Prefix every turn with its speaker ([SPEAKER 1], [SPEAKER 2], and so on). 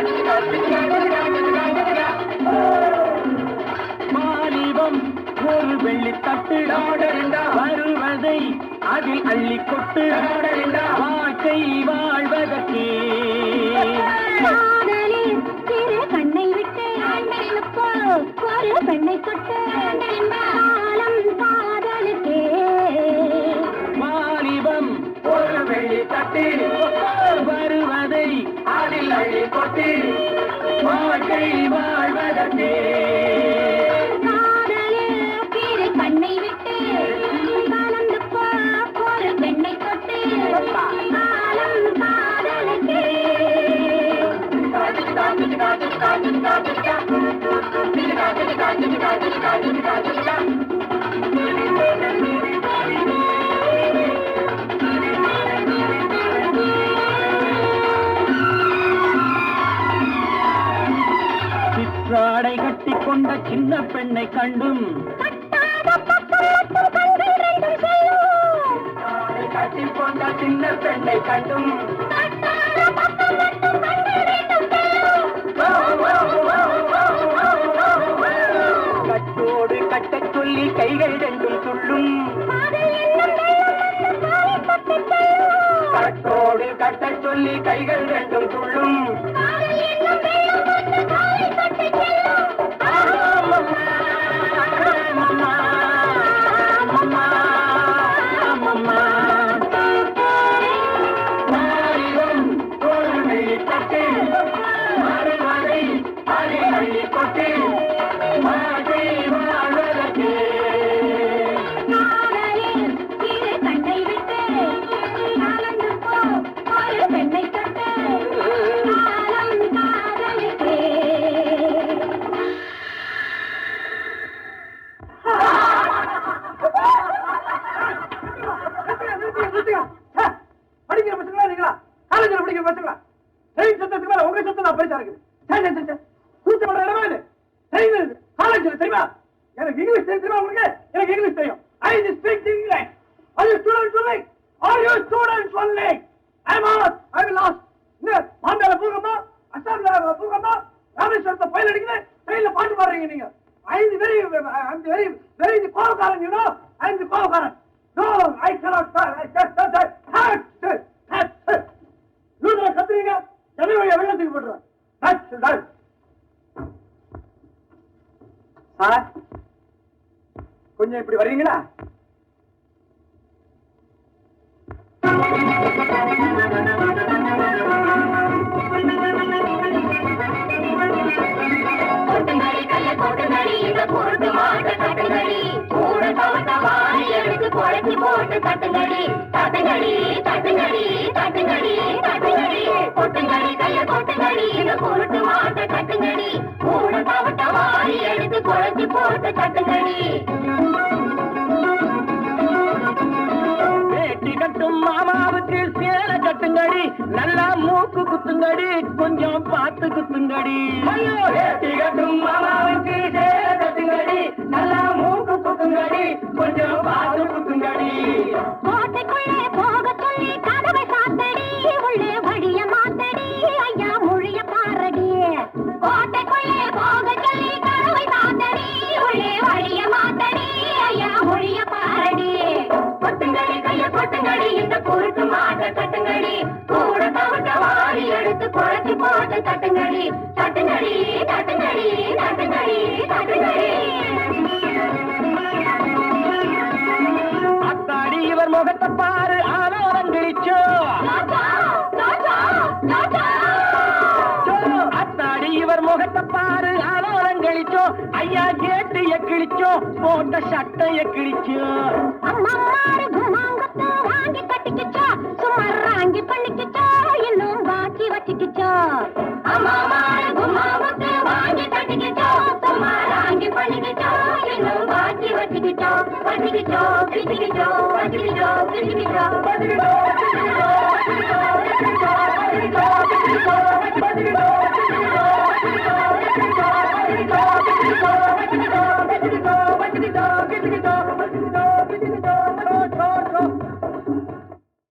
[SPEAKER 1] மாலிவம் ஒரு வெள்ளித்தட்டு வருவதை அதில் அள்ளி கொட்டு வாழ்க்கை வாழ்வதற்கே
[SPEAKER 2] காதலில் சிறு கண்ணை விட்டு இப்போ ஒரு பெண்ணை தொட்டு காலம் காதலுக்கே
[SPEAKER 1] வாலிபம் ஒரு வெள்ளி தட்டு வருவதை அதில் அள்ளி கொட்டு வாழ்க்கை வாழ்வதற்கே
[SPEAKER 2] காதலில் சிறு கண்ணை விட்டு கலந்து போ ஒரு பெண்ணை தொட்டு காலம் காதலுக்கே
[SPEAKER 1] சிற்றாடை கட்டிக்கொண்ட சின்ன பெண்ணை கண்டும்
[SPEAKER 2] கட்டாத பக்கம் மட்டும் கண்கள் ரெண்டும் செல்லும்
[SPEAKER 1] கட்டிக்கொண்ட சின்ன பெண்ணை கண்டும்
[SPEAKER 2] கட்டாத பக்கம் மட்டும் கண்கள் ரெண்டும் செல்லும்
[SPEAKER 1] கட்டோடு கட்டச் சொல்லி கைகள் ரெண்டும் துள்ளும்
[SPEAKER 2] காதல் என்னும் வெள்ளம் வந்து காலை தொட்டு செல்லும்
[SPEAKER 1] கட்டோடு கட்டச் சொல்லி கைகள் ரெண்டும் துள்ளும்
[SPEAKER 2] காதல் என்னும் வெள்ளம் வந்து காலை தொட்டு செல்லும் காதலில் இரு கண்ணை விட்டு கலந்து போ ஒரு பெண்ணை தொட்டு காலம் காதலுக்கே
[SPEAKER 3] படிக்கிற பசங்களா நீங்களா காலேஜ்ல படிக்கிற பசங்களா ட்ரெயின் சத்தத்துக்கு மேல உங்க சத்தம் தான் பெருசா இருக்குது சே, சே, சே, சே. கூச்சம் பண்ற இடமா இது ட்ரெயின் காலேஜ்ல தெரியுமா எனக்கு இங்கிலீஷ் தெரியும் தெரியுமா உங்களுக்கு எனக்கு இங்கிலீஷ் தெரியும் I speak English are you students only are you students only I am all I will last இந்த பாம்பேல பூகம்பா அஸ்ஸாம்ல பூகம்பா ராமேஸ்வரத்தை பயில் அடிக்குது ட்ரெயின்ல பாட்டு பாடுறீங்க நீங்க ஐந்து வெரி ஐந்து வெரி வெரி கோபக்காரன் யூ நோ ஐந்து கோபக்காரன் நோ ஐ cannot லூசுல கத்துறீங்க ஜன வழியா வெள்ளத்துக்கு போட்டுருவேன் That's done. சார் கொஞ்சம் இப்படி வர்றீங்களா
[SPEAKER 2] கொட்டுங்கடி கைய கொட்டுங்கடி இந்த பொருட்டு மாட்ட கட்டுங்கடி கூட தவட்ட வாரி எடுத்து குழச்சி போட்டு தட்டுங்கடி தட்டுங்கடி தட்டுங்கடி தட்டுங்கடி தட்டுங்கடி கொட்டுங்கடி கைய கொட்டுங்கடி இந்த பொருட்டு மாட்ட கட்டுங்கடி கூட தவட்ட வாரி எடுத்து குழச்சி போட்டு தட்டுங்கடி
[SPEAKER 1] வேட்டி கட்டும் மாமாவுக்கு சேலை கட்டுங்கடி நல்லா மூக்கு குத்துங்கடி கொஞ்சம் பார்த்து குத்துங்கடி ஐயோ வேட்டி கட்டும் மாமாவுக்கு சேலை கட்டுங்கடி நல்லா மூக்கு குத்துங்கடி கொஞ்சம் பார்த்து குத்துங்கடி
[SPEAKER 2] கோட்டைக்குள்ளே போக சொல்லி கதவை சாத்தடி உள்ளே வழிய மாத்தடி ஐயா மொழிய பாரடி கோட்டைக்குள்ளே போக சொல்லி கதவை சாத்தடி உள்ளே வழிய மாத்தடி ஐயா மொழிய பாரடி கொட்டுங்கடி கைய கொட்டுங்கடி இந்த குருட்டு மாட்ட கட்டுங்கடி கூட தவிட்ட வாரி எடுத்து குழச்சி போட்டு தட்டுங்கடி தட்டுங்கடி தட்டுங்கடி தட்டுங்கடி தட்டுங்கடி
[SPEAKER 1] அத்தாடி இவர் முகத்தை பாரு ஆனோரம் கிழிச்சோ அத்தாடி இவர் முகத்தை பாரு ஆனோரம் கிழிச்சோ ஐயா கேட்டு கிழிச்சோ போட்ட சட்டைய கிழிச்சோ
[SPEAKER 2] அம்மம்மாரு குமாங்கத்து வாங்கி கட்டிக்கிச்சோ சும்மா ராங்கி பண்ணிக்கிச்சோ இன்னும் பாக்கி வச்சுக்கிச்சோ அம்மம்மாரு குமாங்கத்து வாங்கி கட்டிக்கிச்சோ சும்மா ராங்கி பண்ணிக்கிச்சோ இன்னும் பாக்கி வச்சுக்கிச்சோ வச்சுக்கிச்சோ பிச்சுக்கிச்சோ வச்சுக்கிச்சோ பிச்சுக்கிச்சோ வச்சுக்கிச்சோ வச்சுக்கிச்சோ வச்சுக்கிச்சோ வச்சுக்கிச்சோ வச்சுக்கிச்சோ வச்சுக்கிச்சோ